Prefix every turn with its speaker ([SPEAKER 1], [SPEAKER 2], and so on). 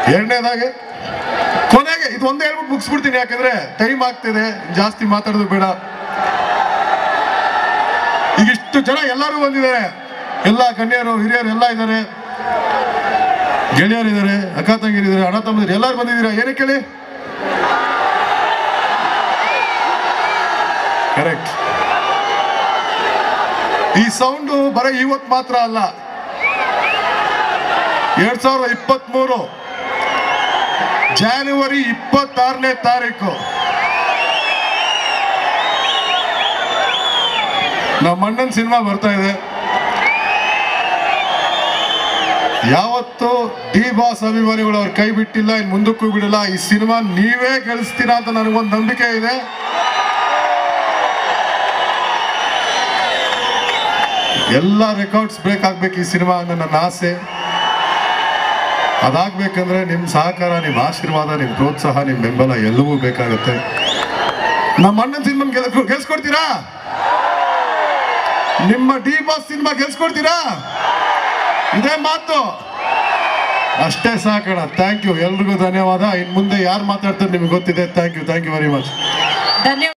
[SPEAKER 1] ಎರಡನೇದಾಗೆ ಕೊನೆಗೆ ಇದು ಒಂದೇ ಹೇಳ್ಬಿಟ್ಟು ಮುಗಿಸ್ಬಿಡ್ತೀನಿ ಯಾಕಂದ್ರೆ ಟೈಮ್ ಆಗ್ತಿದೆ ಜಾಸ್ತಿ ಮಾತಾಡೋದು ಬೇಡ ಈಗ ಇಷ್ಟು ಜನ ಎಲ್ಲರೂ ಬಂದಿದ್ದಾರೆ ಎಲ್ಲ ಗಣ್ಯರು ಹಿರಿಯರು ಎಲ್ಲ ಇದ್ದಾರೆ ಗೆಳೆಯರಿದ್ದಾರೆ ಅಕ್ಕ ತಂಗಿರಿದ್ದಾರೆ ಅಣ್ಣ ತಮ್ಮದಿರು ಎಲ್ಲರೂ ಬಂದಿದ್ದೀರಾ ಏನಕ್ಕೆ ಹೇಳಿ ಕರೆಕ್ಟ್ ಈ ಸೌಂಡು ಬರೀ ಇವತ್ತು ಮಾತ್ರ ಅಲ್ಲ ಎರಡ್ ಸಾವಿರದ ಇಪ್ಪತ್ಮೂರು ಜಾನ್ವರಿ ಇಪ್ಪತ್ತಾರನೇ ತಾರೀಕು ನಮ್ಮ ಅಣ್ಣನ ಸಿನಿಮಾ ಬರ್ತಾ ಇದೆ ಯಾವತ್ತು ಡಿ ಬಾಸ್ ಅಭಿಮಾನಿಗಳು ಅವ್ರ ಕೈ ಬಿಟ್ಟಿಲ್ಲ ಇನ್ ಮುಂದಕ್ಕೂ ಬಿಡಲ್ಲ ಈ ಸಿನಿಮಾ ನೀವೇ ಗೆಲ್ಲಿಸ್ತೀರಾ ಅಂತ ನನಗೊಂದು ನಂಬಿಕೆ ಇದೆ ಎಲ್ಲ ರೆಕಾರ್ಡ್ಸ್ ಬ್ರೇಕ್ ಆಗ್ಬೇಕು ಈ ಸಿನಿಮಾ ಅನ್ನೋ ನನ್ನ ಆಸೆ ಅದಾಗ್ಬೇಕಂದ್ರೆ ನಿಮ್ಮ ಸಹಕಾರ ನಿಮ್ಮ ಆಶೀರ್ವಾದ ನಿಮ್ಮ ಪ್ರೋತ್ಸಾಹ ನಿಮ್ಮ ಬೆಂಬಲ ಎಲ್ಲವೂ ಬೇಕಾಗುತ್ತೆ ನಮ್ಮ ಅಣ್ಣನ ಸಿನಿಮಾ ಗೆಲ್ಸ್ಕೊಡ್ತೀರಾ ನಿಮ್ಮ ಡಿ ಬಾಸ್ ಸಿನಿಮಾ ಗೆಲ್ಸ್ಕೊಡ್ತೀರಾ ಇದೇ ಮಾತು ಅಷ್ಟೇ ಸಾಕಣ ಥ್ಯಾಂಕ್ ಯು ಎಲ್ರಿಗೂ ಧನ್ಯವಾದ ಇನ್ನು ಮುಂದೆ ಯಾರು ಮಾತಾಡ್ತಾರೆ ನಿಮ್ಗೆ ಗೊತ್ತಿದೆ thank you thank you very much
[SPEAKER 2] ಧನ್ಯವಾದ